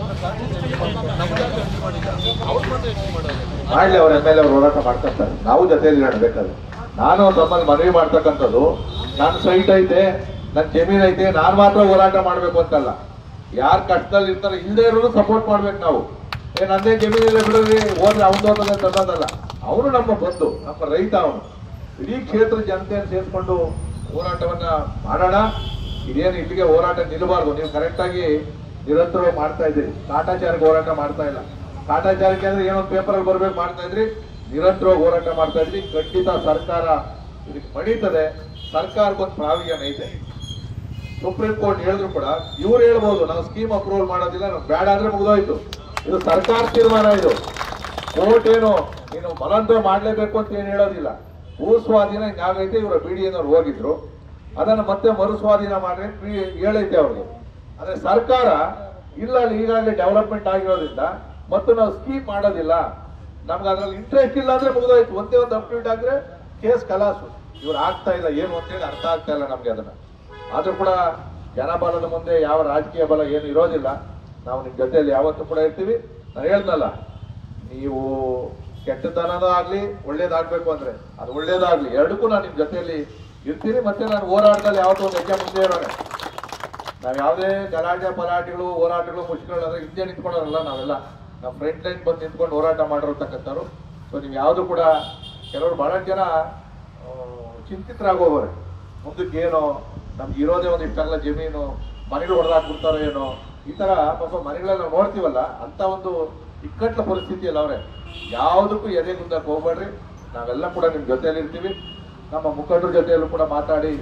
ಮಾಡ್ಲಿ ಅವ್ರ M L A ಹೋರಾಟ ಮಾಡ್ಕೊಂತಾರೆ ನಾವು ಜೊತೆಯಲ್ಲಿ ನಡ್ಬೇಕಾದ್ರೆ ನಾನು ತಮ್ಮಲ್ಲಿ ಮನವಿ ಮಾಡ್ತಕ್ಕಂಥದ್ದು ನನ್ನ ಸೈಟ್ ಐತೆ ನನ್ನ ಜಮೀನ್ ಐತೆ ನಾನು ಮಾತ್ರ ಹೋರಾಟ ಮಾಡ್ಬೇಕು ಅಂತಲ್ಲ ಯಾರು ಕಷ್ಟದಲ್ಲಿ ಇರ್ತಾರೆ ಇಲ್ಲದೆ ಇರೋರು ಸಪೋರ್ಟ್ ಮಾಡ್ಬೇಕು ನಾವು ಏ ನಂದೇ ಜಮೀನಿಲ್ಲ ಬಿಡ್ರಿ ಹೋದ್ರೆ ಅವನು ಹೋಗೋದೇ ತಂದದಲ್ಲ ಅವನು ನಮ್ಮ ಬಂಧು ನಮ್ಮ ರೈತ ಅವನು ಇಡೀ ಕ್ಷೇತ್ರ ಜನತೆಯನ್ನು ಸೇರಿಸ್ಕೊಂಡು ಹೋರಾಟವನ್ನ ಮಾಡೋಣ ಇದೇನು ಇಲ್ಲಿಗೆ ಹೋರಾಟ ನಿಲ್ಲಬಾರ್ದು ನೀವು ಕರೆಕ್ಟಾಗಿ ನಿರಂತರವಾಗಿ ಮಾಡ್ತಾ ಇದ್ದೀರಿ ಕಾಟಾಚಾರಕ್ಕೆ ಹೋರಾಟ ಮಾಡ್ತಾ ಇಲ್ಲ ಕಾಟಾಚಾರಕ್ಕೆ ಅಂದ್ರೆ ಏನೋ ಪೇಪರಲ್ಲಿ ಬರ್ಬೇಕು ಮಾಡ್ತಾ ಇದ್ರಿ ನಿರಂತರವಾಗಿ ಹೋರಾಟ ಮಾಡ್ತಾ ಇದ್ರಿ ಖಂಡಿತ ಸರ್ಕಾರ ಇದಕ್ಕೆ ಮಣಿತದೆ ಸರ್ಕಾರಕ್ಕೊಂದು ಪ್ರಾವಿಜನ್ ಐತೆ ಸುಪ್ರೀಂ ಕೋರ್ಟ್ ಹೇಳಿದ್ರು ಕೂಡ ಇವ್ರು ಹೇಳ್ಬೋದು ನಾವು ಸ್ಕೀಮ್ ಅಪ್ರೂವಲ್ ಮಾಡೋದಿಲ್ಲ ನಾವು ಬೇಡ ಅಂದ್ರೆ ಮುಗಿದೋಯ್ತು ಇದು ಸರ್ಕಾರ ತೀರ್ಮಾನ ಇದು ಕೋರ್ಟ್ ಏನು ನೀನು ಬಲವಂತ ಮಾಡ್ಲೇಬೇಕು ಅಂತ ಏನು ಹೇಳೋದಿಲ್ಲ ಭೂ ಸ್ವಾಧೀನ ಹಿಂಗಾಗೈತೆ ಇವರ ಬಿ ಡಿ ಎನವ್ರು ಹೋಗಿದ್ರು ಅದನ್ನು ಮತ್ತೆ ಮರು ಸ್ವಾಧೀನ ಮಾಡಿ ಹೇಳೈತೆ ಅವ್ರಿಗೆ ಅಂದ್ರೆ ಸರ್ಕಾರ ಇಲ್ಲ ಅಲ್ಲಿ ಈಗಾಗಲೇ ಡೆವಲಪ್ಮೆಂಟ್ ಆಗಿರೋದ್ರಿಂದ ಮತ್ತು ನಾವು ಸ್ಕೀಮ್ ಮಾಡೋದಿಲ್ಲ ನಮ್ಗೆ ಅದ್ರಲ್ಲಿ ಇಂಟ್ರೆಸ್ಟ್ ಇಲ್ಲ ಅಂದ್ರೆ ಮುಗಿದೋಯ್ತು ಒಂದೇ ಒಂದು ಅಪ್ಡೇಟ್ ಆದ್ರೆ ಕೇಸ್ ಕಲಾಸು ಇವ್ರು ಆಗ್ತಾ ಇಲ್ಲ ಏನು ಅಂತೇಳಿ ಅರ್ಥ ಆಗ್ತಾ ಇಲ್ಲ ನಮ್ಗೆ ಅದನ್ನ ಆದ್ರೂ ಕೂಡ ಜನಬಲದ ಮುಂದೆ ಯಾವ ರಾಜಕೀಯ ಬಲ ಏನು ಇರೋದಿಲ್ಲ ನಾವು ನಿಮ್ ಜೊತೆಯಲ್ಲಿ ಯಾವತ್ತೂ ಕೂಡ ಇರ್ತೀವಿ ನಾನು ಹೇಳ್ದಲ್ಲ ನೀವು ಕೆಟ್ಟತನದ ಆಗ್ಲಿ ಒಳ್ಳೇದಾಗ್ಬೇಕು ಅಂದ್ರೆ ಅದು ಒಳ್ಳೇದಾಗ್ಲಿ ಎರಡಕ್ಕೂ ನಾನು ನಿಮ್ ಜೊತೆಯಲ್ಲಿ ಇರ್ತೀನಿ ಮತ್ತೆ ನಾನು ಹೋರಾಟದಲ್ಲಿ ಯಾವತ್ತೂ ಒಂದು ಹೆಜ್ಜೆ ಮುಂದೆ ಇರೋಣ ನಾವ್ ಯಾವುದೇ ಗಲಾಟೆ ಪಲಾಟೆಗಳು ಹೋರಾಟಗಳು ಮುಷ್ಕಗಳು ಅಂದ್ರೆ ಹಿಂದೆ ನಿಂತ್ಕೊಳ್ಳೋರಲ್ಲ ನಾವೆಲ್ಲ ನಾವು ಫ್ರಂಟ್ ಲೈನ್ ಬಂದು ನಿಂತ್ಕೊಂಡು ಹೋರಾಟ ಮಾಡಿರ್ತಕ್ಕಂಥವ್ರು ಸೊ ನೀವು ಯಾವುದು ಕೂಡ ಕೆಲವರು ಬಹಳಷ್ಟು ಜನ ಆ, ಚಿಂತಿತರಾಗೋಗೋರೆ ಮುಂದಕ್ಕೆ ಏನೋ ನಮ್ಗೆ ಇರೋದೇ ಒಂದು ಇಷ್ಟೆಲ್ಲ ಜಮೀನು ಮನೆಗಳು ಹೊಡೆದಾಕ್ಬಿಡ್ತಾರೋ ಏನೋ ಈ ತರ ಪಾಪ ಮನೆಗಳೆಲ್ಲ ನಾವು ನೋಡ್ತೀವಲ್ಲ ಅಂತ ಒಂದು ಇಕ್ಕಟ್ಲ ಪರಿಸ್ಥಿತಿಯಲ್ಲಿ ಅವ್ರೆ ಯಾವುದಕ್ಕೂ ಎದೆ ಮುಂದಕ್ಕೆ ಹೋಗ್ಬೇಡ್ರಿ ನಾವೆಲ್ಲ ಕೂಡ ನಿಮ್ ಜೊತೆಯಲ್ಲಿ ಇರ್ತೀವಿ ನಮ್ಮ ಮುಖಂಡರ ಜೊತೆಯಲ್ಲೂ ಕೂಡ ಮಾತಾಡಿ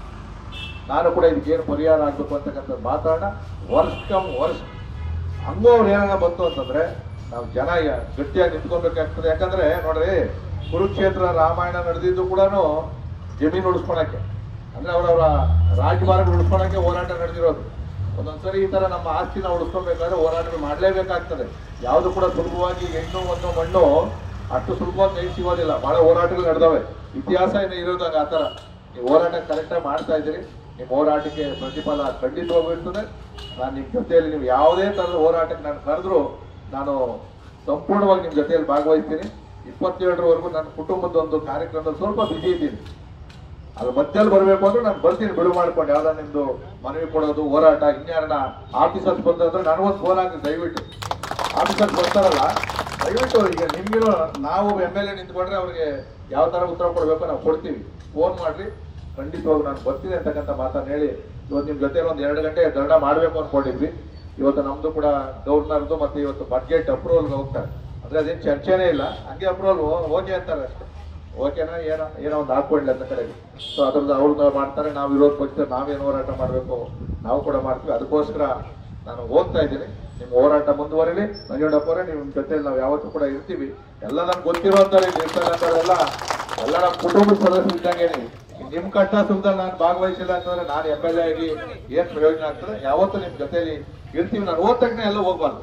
ನಾನು ಕೂಡ ಇದಕ್ಕೆ ಏನು ಪರಿಹಾರ ಆಗ್ಬೇಕು ಅಂತಕ್ಕಂಥದ್ದು ಮಾತಾಡೋಣ ವರ್ಷ ಕಮ್ ವರ್ಷ ಹಂಗೂ ಅವ್ರು ಏನಾಗ ಬಂತು ಅಂತಂದ್ರೆ ನಾವು ಜನ ಯ- ಗಟ್ಟಿಯಾಗಿ ನಿಂತ್ಕೊಬೇಕಾಗ್ತದೆ ಯಾಕಂದ್ರೆ ನೋಡ್ರಿ ಕುರುಕ್ಷೇತ್ರ ರಾಮಾಯಣ ನಡೆದಿದ್ದು ಕೂಡ ಜಮೀನು ಉಳಿಸ್ಕೊಳಕ್ಕೆ ಅಂದ್ರೆ ಅವರವರ ರಾಜಮಾರ್ಗ ಉಳಿಸ್ಕೊಳಕ್ಕೆ ಹೋರಾಟ ನಡೆದಿರೋದು ಒಂದೊಂದ್ಸರಿ ಈ ತರ ನಮ್ಮ ಆಸ್ತಿನ ಉಳಿಸ್ಕೊಬೇಕಾದ್ರೆ ಹೋರಾಟಗಳು ಮಾಡ್ಲೇಬೇಕಾಗ್ತದೆ ಯಾವುದು ಕೂಡ ಸುಲಭವಾಗಿ ಹೆಣ್ಣು ಒಂದು ಮಣ್ಣು ಅಷ್ಟು ಸುಲಭವಾಗಿ ಕೈ ಸಿಗೋದಿಲ್ಲ ಬಹಳ ಹೋರಾಟಗಳು ನಡೆದವೆ ಇತಿಹಾಸ ಏನು ಇರೋದಾಗ ಆ ಥರ ನೀವು ಹೋರಾಟ ಕರೆಕ್ಟಾಗಿ ಮಾಡ್ತಾ ಇದ್ದೀರಿ ನಿಮ್ಮ ಹೋರಾಟಕ್ಕೆ ಪ್ರತಿಫಲ ಖಂಡಿತವಾಗೂ ಇರ್ತದೆ ನಾನು ನಿಮ್ಮ ಜೊತೆಯಲ್ಲಿ ನೀವು ಯಾವುದೇ ಥರದ ಹೋರಾಟಕ್ಕೆ ನಾನು ಕರೆದ್ರು ನಾನು ಸಂಪೂರ್ಣವಾಗಿ ನಿಮ್ಮ ಜೊತೆಯಲ್ಲಿ ಭಾಗವಹಿಸ್ತೀನಿ ಇಪ್ಪತ್ತೇಳರವರೆಗೂ ನನ್ನ ಕುಟುಂಬದ ಒಂದು ಕಾರ್ಯಕ್ರಮದಲ್ಲಿ ಸ್ವಲ್ಪ ಬಿಸಿ ಇದ್ದೀನಿ ಅದ್ರ ಮಧ್ಯದಲ್ಲಿ ಬರಬೇಕು ಅಂದ್ರೆ ನಾನು ಬರ್ತೀನಿ ಬಿಡು ಮಾಡ್ಕೊಂಡು ಯಾವ್ದೋ ನಿಮ್ದು ಮನವಿ ಕೊಡೋದು ಹೋರಾಟ ಇನ್ಯಾರನ್ನ ಆಫೀಸರ್ಸ್ ಬಂದಂದ್ರೆ ನನಗೊಂದು ಫೋನ್ ಹಾಕಿ ದಯವಿಟ್ಟು ಆಫೀಸರ್ಸ್ ಬರ್ತಾರಲ್ಲ ದಯವಿಟ್ಟು ಈಗ ನಿಮ್ಗಿರೋ ನಾವು ಎಮ್ ಎಲ್ ಎ ನಿಂತ್ಕೊಂಡ್ರೆ ಅವ್ರಿಗೆ ಯಾವ ತರ ಉತ್ತರ ಕೊಡಬೇಕು ನಾವು ಕೊಡ್ತೀವಿ ಫೋನ್ ಮಾಡ್ರಿ ಖಂಡಿತವಾಗಿ ನಾನು ಬರ್ತೀನಿ ಅಂತಕ್ಕಂಥ ಮಾತನ್ನ ಹೇಳಿ ಇವತ್ತು ನಿಮ್ ಜೊತೆ ಒಂದು ಎರಡು ಗಂಟೆ ಧರಣ ಮಾಡ್ಬೇಕು ಅನ್ಕೊಂಡಿದ್ವಿ ಇವತ್ತು ನಮ್ದು ಕೂಡ ಗವರ್ನರ್ದು ಮತ್ತೆ ಇವತ್ತು ಬಡ್ಜೆಟ್ ಅಪ್ರೂವಲ್ಗೆ ಹೋಗ್ತಾರೆ ಅಂದ್ರೆ ಅದೇನು ಚರ್ಚೆನೇ ಇಲ್ಲ ಹಂಗೆ ಅಪ್ರೂವಲ್ ಓಕೆ ಅಂತಾರೆ ಅಷ್ಟೇ ಓಕೆನಾ ಏನೋ ಏನೋ ಒಂದು ಹಾಕೊಳ್ಳಿ ಅಂತ ಕಡೆಗೆ ಸೊ ಅದ್ರದ್ದು ಅವ್ರದ್ದು ಮಾಡ್ತಾರೆ ನಾವು ವಿರೋಧ ಪಕ್ಷ ನಾವೇನು ಹೋರಾಟ ಮಾಡಬೇಕು ನಾವು ಕೂಡ ಮಾಡ್ತೀವಿ ಅದಕ್ಕೋಸ್ಕರ ನಾನು ಹೋಗ್ತಾ ಇದ್ದೀನಿ ನಿಮ್ಮ ಹೋರಾಟ ಮುಂದುವರಿಲಿ ನಂಜುಂಡಪ್ಪರೇ ನಿಮ್ಮ ಜೊತೆಲಿ ನಾವು ಯಾವತ್ತೂ ಕೂಡ ಇರ್ತೀವಿ ಎಲ್ಲ ನನ್ಗೆ ಗೊತ್ತಿರುವಂತಾರೆ ಇರ್ತಾರೆ ಅಂತಾರೆಲ್ಲ ಎಲ್ಲ ನಮ್ಮ ಕುಟುಂಬದ ಸದಸ್ಯರು ಇದ್ದಂಗೆ ನಿಮ್ ಕಷ್ಟ ಸುಖದಲ್ಲಿ ನಾನು ಭಾಗವಹಿಸಿಲ್ಲ ಅಂತಂದ್ರೆ ನಾನು ಎಮ್ ಎಲ್ ಎ ಆಗಿ ಏನ್ ಪ್ರಯೋಜನ ಆಗ್ತದೆ ಯಾವತ್ತೂ ನಿಮ್ ಜೊತೆಲಿ ಇರ್ತೀವಿ ನಾನು ಹೋದ ತಕ್ಷಣ ಎಲ್ಲ ಹೋಗ್ಬಾರ್ದು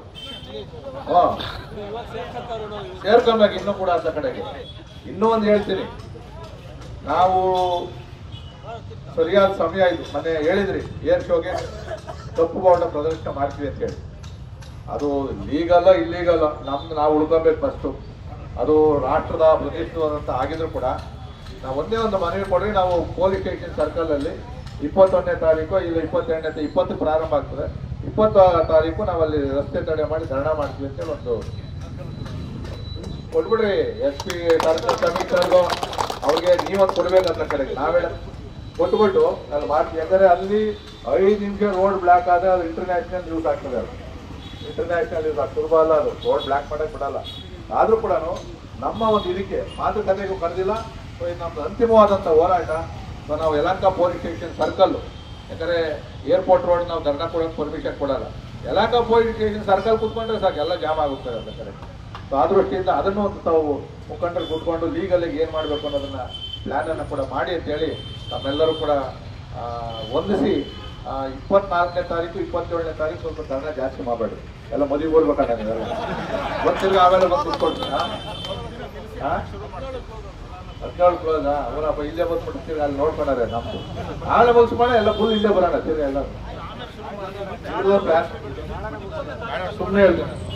ಹಾ ಸೇರ್ಕೊಬೇಕು ಇನ್ನೂ ಕೂಡ ಅಂತ ಕಡೆಗೆ ಇನ್ನೂ ಒಂದು ಹೇಳ್ತೀನಿ ನಾವು ಸರಿಯಾದ ಸಮಯ ಇದು ಮೊನ್ನೆ ಹೇಳಿದ್ರಿ ಏರ್ ಶೋಗೆ ಕಪ್ಪು ಬಾವುಟ ಪ್ರದರ್ಶನ ಮಾಡ್ತೀವಿ ಅಂತ ಹೇಳಿ ಅದು ಲೀಗಲ್ಲ ಇಲ್ಲೀಗಲ್ಲ ನಮ್ದು ನಾವು ಉಳ್ಕೋಬೇಕು ಫಸ್ಟು ಅದು ರಾಷ್ಟ್ರದ ಪ್ರತಿಷ್ಠಿತವಾದಂತ ಆಗಿದ್ರು ಕೂಡ ನಾವು ಒಂದೇ ಒಂದು ಮನವಿ ಕೊಡ್ರಿ ನಾವು ಪೊಲೀಸ್ ಸ್ಟೇಷನ್ ಸರ್ಕಲ್ ಅಲ್ಲಿ ಇಪ್ಪತ್ತೊಂದನೇ ತಾರೀಕು ಇಲ್ಲ ಇಪ್ಪತ್ತೆರಡನೇ ಇಪ್ಪತ್ತು ಪ್ರಾರಂಭ ಆಗ್ತದೆ ಇಪ್ಪತ್ತ ತಾರೀಕು ನಾವಲ್ಲಿ ರಸ್ತೆ ತಡೆ ಮಾಡಿ ಧರಣ ಮಾಡ್ತೀವಿ ಅಂತೇಳಿ ಒಂದು ಕೊಟ್ಬಿಡ್ರಿ ಎಸ್ ಪಿ ಕಮಿಷನರ್ಗು ಅವ್ರಿಗೆ ನೀವೊಂದು ಕೊಡ್ಬೇಕಂತ ಕಡೆಗೆ ನಾವೇ ಕೊಟ್ಬಿಟ್ಟು ಅಲ್ಲಿ ಮಾಡ್ತೀವಿ ಯಾಕಂದ್ರೆ ಅಲ್ಲಿ ಐದು ನಿಮಿಷ ರೋಡ್ ಬ್ಲಾಕ್ ಆದ್ರೆ ಅದು ಇಂಟರ್ನ್ಯಾಷನಲ್ ನ್ಯೂಸ್ ಆಗ್ತದೆ ಅದು ಇಂಟರ್ನ್ಯಾಷನಲ್ ನ್ಯೂಸ್ ಅದು ಸುಲಭ ಅಲ್ಲ ಅದು ರೋಡ್ ಬ್ಲಾಕ್ ಮಾಡಕ್ ಬಿಡಲ್ಲ ಆದ್ರೂ ಕೂಡ ನಮ್ಮ ಒಂದು ಇದಕ್ಕೆ ಮಾತುಕತೆಗೂ ಕರೆದಿಲ್ಲ ಸೊ ಇದು ನಮ್ದು ಅಂತಿಮವಾದಂಥ ಹೋರಾಟ ಸೊ ನಾವು ಯಲಹಂಕ ಪೊಲೀಸ್ ಸ್ಟೇಷನ್ ಸರ್ಕಲ್ ಯಾಕಂದ್ರೆ ಏರ್ಪೋರ್ಟ್ ರೋಡ್ ನಾವು ಧರ್ನಾ ಕೊಡೋಕೆ ಪರ್ಮಿಷನ್ ಕೊಡಲ್ಲ ಯಲಹಂಕ ಪೊಲೀಸ್ ಸ್ಟೇಷನ್ ಸರ್ಕಲ್ ಕುತ್ಕೊಂಡ್ರೆ ಸಾಕು ಎಲ್ಲ ಜಾಮ್ ಆಗುತ್ತೆ ಅಂತ ಕಡೆ ಸೊ ಆ ದೃಷ್ಟಿಯಿಂದ ಅದನ್ನು ಒಂದು ತಾವು ಮುಖಂಡರು ಕೂತ್ಕೊಂಡು ಲೀಗಲ್ ಏನ್ ಮಾಡಬೇಕು ಅನ್ನೋದನ್ನ ಪ್ಲಾನ್ ಅನ್ನ ಕೂಡ ಮಾಡಿ ಅಂತೇಳಿ ನಮ್ಮೆಲ್ಲರೂ ಕೂಡ ಆ, ಹೊಂದಿಸಿ ಇಪ್ಪತ್ನಾಲ್ಕನೇ ತಾರೀಕು ಇಪ್ಪತ್ತೇಳನೇ ತಾರೀಕು ಸ್ವಲ್ಪ ಧರಣ ಜಾಸ್ತಿ ಮಾಡಬೇಡ್ರಿ ಎಲ್ಲ ಮದುವೆ ಹೋಗ್ಬೇಕಂತ ಗೊತ್ತಿಲ್ಲ ಆಮೇಲೆ ಬಂದು ಕೂತ್ಕೊಳ್ತೀರಾ ಹದಿನೇಳು ಕ್ಲೋಸ್ ಅವರಪ್ಪ ಇಲ್ಲೇ ಬಂದ್ಬಿಟ್ಟು ತಿರ್ಗಿ ಅಲ್ಲಿ ನೋಡ್ಕೊಂಡಾರೆ ನಮ್ದು ಆಮೇಲೆ ಮುಗಿಸ್ಕೊಂಡೆ ಎಲ್ಲ ಫುಲ್ ಇಲ್ಲೇ ಬರೋಣ ತಿರ್ಗಿ ಎಲ್ಲ ಪ್ಲಾನ್ ಸುಮ್ಮನೆ ಹೇಳ್ತೀನಿ